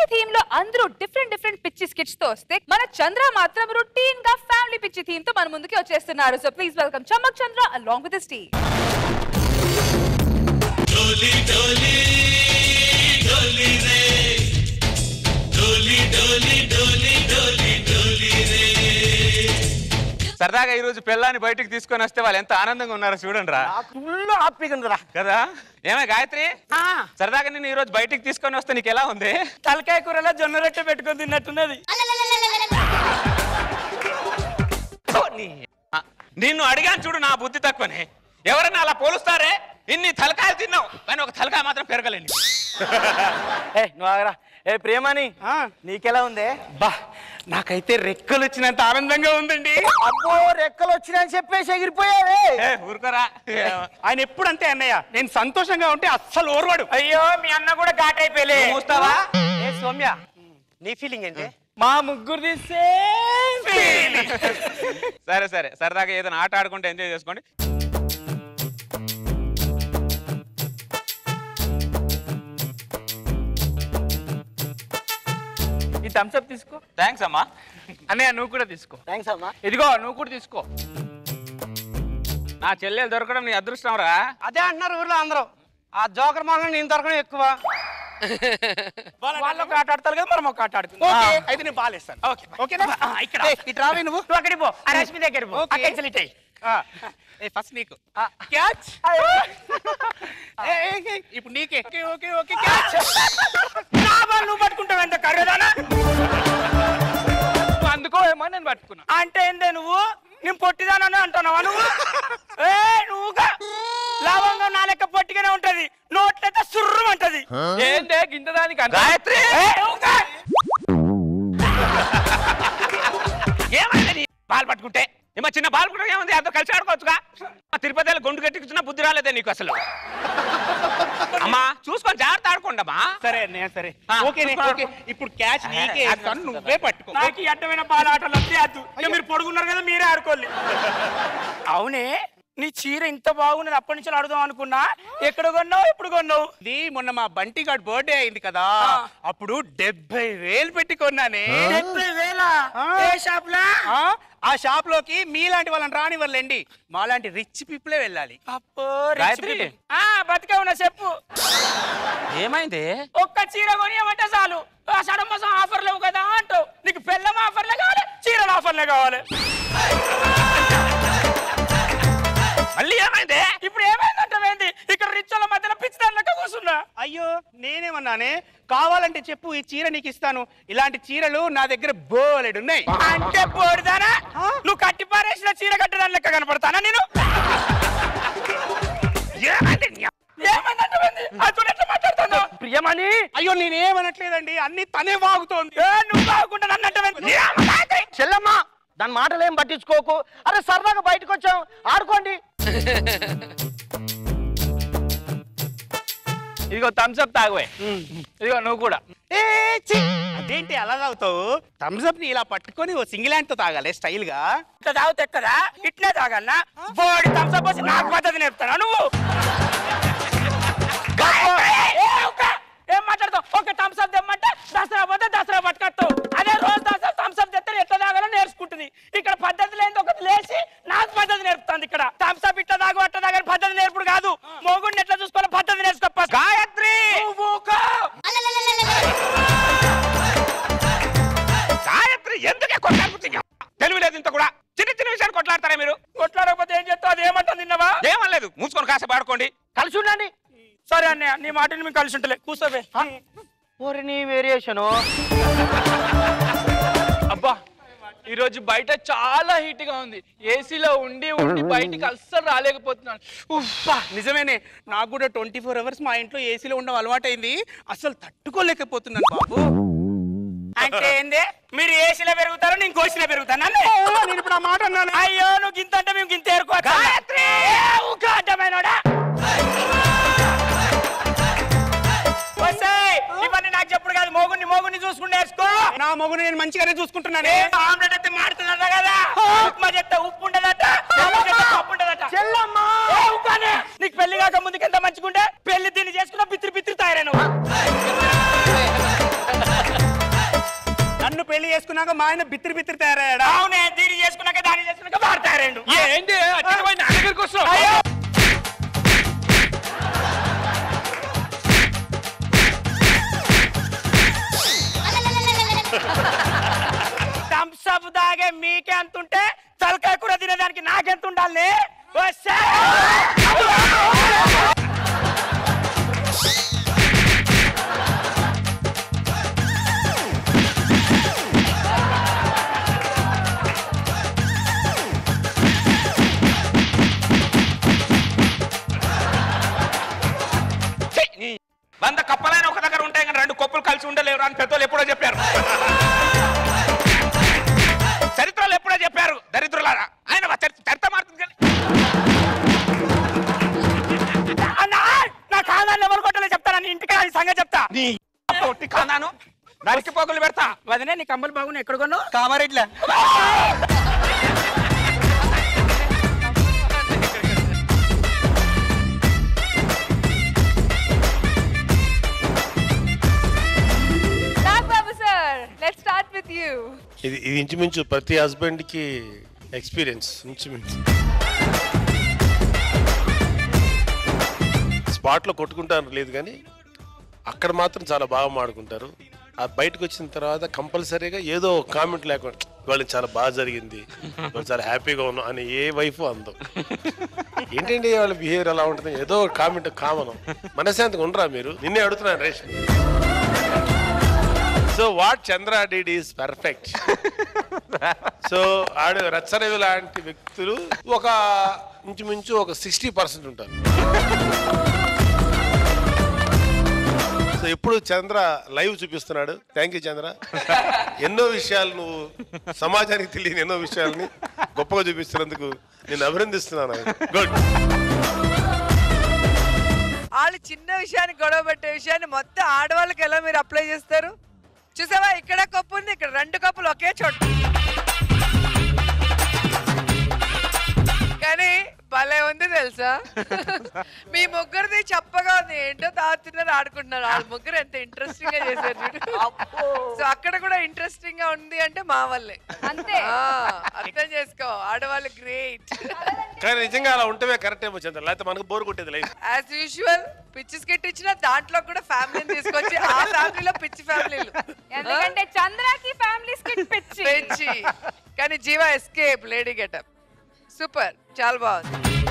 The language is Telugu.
పిచ్చి థీమ్ లో అందరూ డిఫరెంట్ డిఫరెంట్ పిచ్చి స్కిట్స్ తో వస్తే మన చంద్ర మాత్రం రొటీన్ గా ఫ్యామిలీ పిచ్చి థీమ్ తో మన ముందుకి వచ్చేస్తున్నారు so please welcome Chammak Chandra along with team సరదాగా ఈ రోజు పిల్లాన్ని బయటికి తీసుకొని వస్తే వాళ్ళు ఎంత ఆనందంగా ఉన్నారో చూడండి రా ఫుల్ హ్యాపీగా ఉందిరా కదా ఏమే గాయత్రి సరదాగా నేను ఈ రోజు బయటికి తీసుకొని వస్తే నీకు ఎలా ఉంది తలకాయ కూరలో జొన్న రొట్టె పెట్టుకొని తిన్నట్టున్నది థు, నీ- ఆ, నిన్ను అడిగాను చూడు నా బుద్ధి తక్కువనే ఎవరన్నా అలా పోలుస్తారే ఇన్ని తలకాయలు తిన్నావు కానీ ఒక తలకాయ మాత్రం పెరగలేండి ఏ నువ్వు ఆగరా ఏ ప్రేమని నీకెలా ఉంది బా నాకైతే రెక్కలు వచ్చినంత ఆనందంగా ఉందండి అబ్బో రెక్కలు వచ్చినాయని చెప్పేసి ఎగిరిపోయావే ఏ, ఊరుకోరా ఆయన ఎప్పుడంతే అన్నయ్య నేను సంతోషంగా ఉంటే అస్సలు ఓర్వాడు అయ్యో మీ అన్న కూడా ఘాట్ అయిపోయలే నువ్వు మూస్తావా ఏ సౌమ్య నీ ఫీలింగ్ ఏంటి మా ముగ్గురిది సరే సరే సరదాగా ఏదైనా ఆట ఆడుకుంటే ఎంజాయ్ చేసుకోండి ఈ థమ్స్అప్ తీసుకో థ్యాంక్స్ అమ్మా అన్నయ్య నువ్వు కూడా తీసుకో థ్యాంక్స్ అమ్మా ఇదిగో నువ్వు కూడా తీసుకో నా చెల్లెలు దొరకడం నీ అదృష్టం రా అదే అంటున్నారు ఊర్లో అందరూ ఆ జోకర్ మొహం నేను దొరకడం ఎక్కువ వాళ్ళు ఒక ఆట ఆడతారు కదా మనం ఒక ఆట ఆడుకుందాం ఓకే అయితే నేను బాలేస్తాను ఓకే ఓకేనా ఆ, ఇక్కడ ఇటు రావి నువ్వు నువ్వు అక్కడికి పో ఆ రశ్మి దగ్గర పో. ఓకే. అక్కడి నుంచి ఇటు అయ్యి. ఏ ఫస్ట్ నీకు క్యాచ్ ఇప్పుడు నీకే ఓకే ఓకే ఓకే క్యాచ్ నా బాల్ నువ్వు పట్టుకుంటావు ఎంత కర్రదానా అందుకో ఏమో నేను పట్టుకున్నా అంటే ఏందే నువ్వు నేను పొట్టిదానని అంటున్నావా నువ్వు ఏ నువ్వుగా లాభంగా నా లెక్క పొట్టిగానే ఉంటది నోట్లయితే సుర్రు అంటది ఏంటే గింత దానికి అంత గాయత్రి ఏ, నువ్వుగా. ఏమైంది నీ బాల్ పట్టుకుంటే ఏమో చిన్న బాల్ కూడా ఏముంది అంత కలిసి ఆడుకోవచ్చుగా మా తిరుపతిలో గుండు కట్టించిన బుద్ధి రాలేదే నీకు అసలు అమ్మా చూసుకొని జాగ్రత్త ఆడుకోండమ్మా సరే నేను సరే ఆ, ఓకే నే- ఓకే ఇప్పుడు క్యాచ్ నీకే ఇస్తాను నువ్వే పట్టుకో నాకు ఈ అడ్డమైన బాల ఆటలు వస్తే అద్దు ఇక మీరు పొడుగున్నారు కదా మీరే ఆడుకోవాలి అవునే నీ చీర ఇంత బాగున్నది అప్పటి నుంచి అడుగుదాం అనుకున్నా ఎక్కడ కొన్నావు ఎప్పుడు కొన్నావు ఇది మొన్న మా బంటి గారి బర్త్డే అయింది కదా అప్పుడు డెబ్బై వేలు పెట్టి కొన్నానే డెబ్బై వేల ఏ షాప్ లా ఆ, ఆ షాప్ లోకి మీలాంటి వాళ్ళని రానివ్వర్లేండి మాలాంటి రిచ్ పీపులే వెళ్ళాలి అప్పో గాయత్రి. ఆ బతికే ఉన్నా చెప్పు ఏమైంది ఒక్క చీర కొనియమంటే చాలు ఆ సడం కోసం ఆఫర్ లేవు కదా అంటావు నీకు పెళ్ళం ఆఫర్లే కావాలి చీరల ఆఫర్లే కావాలి మళ్ళీ ఏమైంది ఇప్పుడు ఏమైందంటే ఇక్కడ రిచ్చోళ్ళ మధ్యలో పిచ్చిదాని లెక్క కూర్చున్నా అయ్యో నేనేమన్నానే కావాలంటే చెప్పు ఈ చీర నీకు ఇస్తాను ఇలాంటి చీరలు నా దగ్గర బోలెడు ఉన్నాయి అంటే పోడుదానా నువ్వు కట్టి పారేసిన చీర కట్టడానికి లెక్క కనపడతానా నేను ఏమైంది నీ ఏమైందంటే అతను ఎట్లా మాట్లాడుతాను ప్రియమని అయ్యో నేనేమనట్లేదండి అన్ని తనే వాగుతోంది ఏ నువ్వు బాగుంటా నన్నంటే చెల్లమ్మా దాని మాటలు ఏం పట్టించుకోకు అరే సరదాగా బయటకు వచ్చాం ఆడుకోండి ఇదిగో థమ్స్ అప్ తాగువే ఇదిగో నువ్వు కూడా ఏ ఛీ! అదేంటి అలా తాగుతావు థమ్స్ అప్ ని ఇలా పట్టుకొని ఓ సింగిల్ హ్యాండ్ తో తాగాలి స్టైల్ గా ఇట్లా తాగితే కదా ఇట్లే తాగలనా బోడి థమ్స్అప్ పోసి నాకు పద్ధతి నేర్పుతానా నువ్వు ఏ, ఒక, ఏం మాట్లాడతావు ఒక థమ్స్అప్ తెమ్మంటే దసరా పోతే దసరా పట్టుకొస్తావు అదే రోజు దసరా థమ్స్అప్ తెస్తే ఎట్లా తాగాలో నేర్చుకుంటుంది ఇక్కడ పద్ధతి లేని ఒకటి లేచి నాకు పద్ధతి నేర్పుతుంది ఇక్కడ థమ్స్అప్ ఇట్లా తాగు అట్లా తాగని పద్ధతి నేర్పుడు కాదు మొగుడిని ఎట్లా చూసుకోవాలో పద్ధతి నేర్చుకో గాయత్రి నువ్వు ఊకో. గాయత్రి ఎందుకే కొట్లాడుతున్నావు తెలివి లేదు ఇంత కూడా చిన్న చిన్న విషయాలు కొట్లాడతారా మీరు కొట్లాడకపోతే ఏం చెప్తావు అది ఏమంటుంది నిన్నవా ఏమనలేదు మూసుకొని కాసేపు ఆడుకోండి కలిసి ఉండండి సరే అన్నయ్య నీ మాటని మేము కలిసి ఉంటలే కూర్చోవే ఓరి నీ వేరియేషను అబ్బా ఈ రోజు బయట చాలా హీట్ గా ఉంది ఏసీలో ఉండి ఉండి బయటికి అస్సలు రాలేకపోతున్నాను ఉఫ్. అబ్బా, నిజమేనే నాకు కూడా ట్వంటీ ఫోర్ అవర్స్ మా ఇంట్లో ఏసీలో ఉండడం అలవాటైంది అసలు తట్టుకోలేకపోతున్నాను బాబు అంటే ఏంది మీరు ఏసీలో పెరుగుతారు నేను కోసిలో పెరుగుతాను అన్నీ నేను ఇప్పుడు ఆ మాట అన్నాను అయ్యో నువ్వు గింత అంటే మేము గింత ఏరుకోవచ్చు అడ్డమైనోడా వస్తాయ్. ఇవన్నీ నాకు చెప్పుడు కాదు మోగుని మోగుని చూసుకుని నేర్చుకో నా మొగుడు నేను మంచిగానే చూసుకుంటున్నానే ఏ ఆమ్లెట్ అయితే మాడుతుందట కదా ఉప్మా చెప్తే ఉప్పు ఉండదట పప్పు చెప్తే పప్పు ఉండదట చెల్లమ్మా ఏ ఉప్మానే? నీకు పెళ్లి కాక ముందుకు ఎంత మంచిగుంటే పెళ్లి దీన్ని చేసుకున్నా బిత్రి బిత్రి తయారైన పెళ్లి చేసుకున్నాక మా ఆయన బిత్తిరి బిత్తిరి తయారయ్యాడా అవునే దీని చేసుకున్నాక దాన్ని చేసుకున్నాక వాడతారేండు ఏంటి వచ్చిన పోయి నా దగ్గరికి వస్తున్నావు థమ్స్ అప్ దాగే మీకే అంత ఉంటే తలకాయ కూర తినేదానికి నాకెంత ఉండాలి వస్తే ఛీ, నీ వంద కప్పలైన ఒక దగ్గర ఉంటాయి కానీ రెండు కప్పులు కలిసి ఉండలేరు అని పెద్దోళ్ళు ఎప్పుడో చెప్పారు చరిత్రలో ఎప్పుడో చెప్పారు దరిద్రులారా ఆయన వా- చరి- చరిత్ర మారుతుంది కానీ అన్నా నా కాదాన్ని ఎవరు కొట్టలే చెప్తాను నీ ఇంటికి రాని సంగతి చెప్తా నీ ఒట్టి కాదాను నరికి పోగులు పెడతా వదినే నీ కంబలు బాగున్నాయి ఎక్కడ కొన్నావు కామారెడ్లా Nagababu sir let start with you ఇది ఇది ఇంచుమించు ప్రతి హస్బెండ్కి ఎక్స్పీరియన్స్ ఇంచుమించు స్పాట్లో కొట్టుకుంటారు లేదు కానీ అక్కడ మాత్రం చాలా బాగా మాడుకుంటారు ఆ బయటకు వచ్చిన తర్వాత కంపల్సరీగా ఏదో కామెంట్ లేకుండా వాళ్ళు చాలా బాగా జరిగింది వాళ్ళు చాలా హ్యాపీగా ఉన్నాం అని ఏ వైఫ్ అందం ఏంటండి వాళ్ళ బిహేవియర్ అలా ఉంటుంది ఏదో కామెంట్ కామన్ మనశాంతిగా ఉండరా మీరు నిన్నే అడుగుతున్నాను ration so what Chandra did is perfect so ఆడు రచ్చరవి లాంటి వ్యక్తులు ఒక ఇంచుమించు ఒక సిక్స్టీ పర్సెంట్ ఉంటారు సో ఎప్పుడు చంద్ర లైవ్ చూపిస్తున్నాడు థ్యాంక్ యూ చంద్ర ఎన్నో విషయాలు నువ్వు సమాజానికి తెలియని ఎన్నో విషయాలని గొప్పగా చూపిస్తున్నందుకు నేను అభినందిస్తున్నాను గుడ్ వాళ్ళు చిన్న విషయాన్ని గొడవ పెట్టే విషయాన్ని మొత్తం ఆడవాళ్ళకి ఎలా మీరు అప్లై చేస్తారు చూసావా ఇక్కడ కప్పు ఉంది ఇక్కడ రెండు కప్పులు ఒకే చోట కానీ భలే ఉంది తెలుసా మీ ముగ్గురిది చెప్పగా ఉంది ఏంటో తాగుతున్నారు ఆడుకుంటున్నారు వాళ్ళ ముగ్గురు ఎంత ఇంట్రెస్టింగ్ గా చేశారు చూడు సో అక్కడ కూడా ఇంట్రెస్టింగ్ గా ఉంది అంటే మా వల్లే అంతే ఆ, అర్థం చేసుకో ఆడవాళ్ళు గ్రేట్ కానీ నిజంగా అలా ఉంటేనే కరెక్ట్ ఏమో చంద్ర లేకపోతే మనకు బోర్ కొట్టేది లైఫ్ యాజ్ యూజువల్ పిచ్చి స్కిట్ ఇచ్చిన దాంట్లో కూడా ఫ్యామిలీని తీసుకొచ్చి ఆ ఫ్యామిలీలో పిచ్చి ఫ్యామిలీలు ఎందుకంటే చంద్రకి ఫ్యామిలీ స్కిట్ పిచ్చి పెంచి కానీ Jeeva escape lady getup super చాలా బాగుంది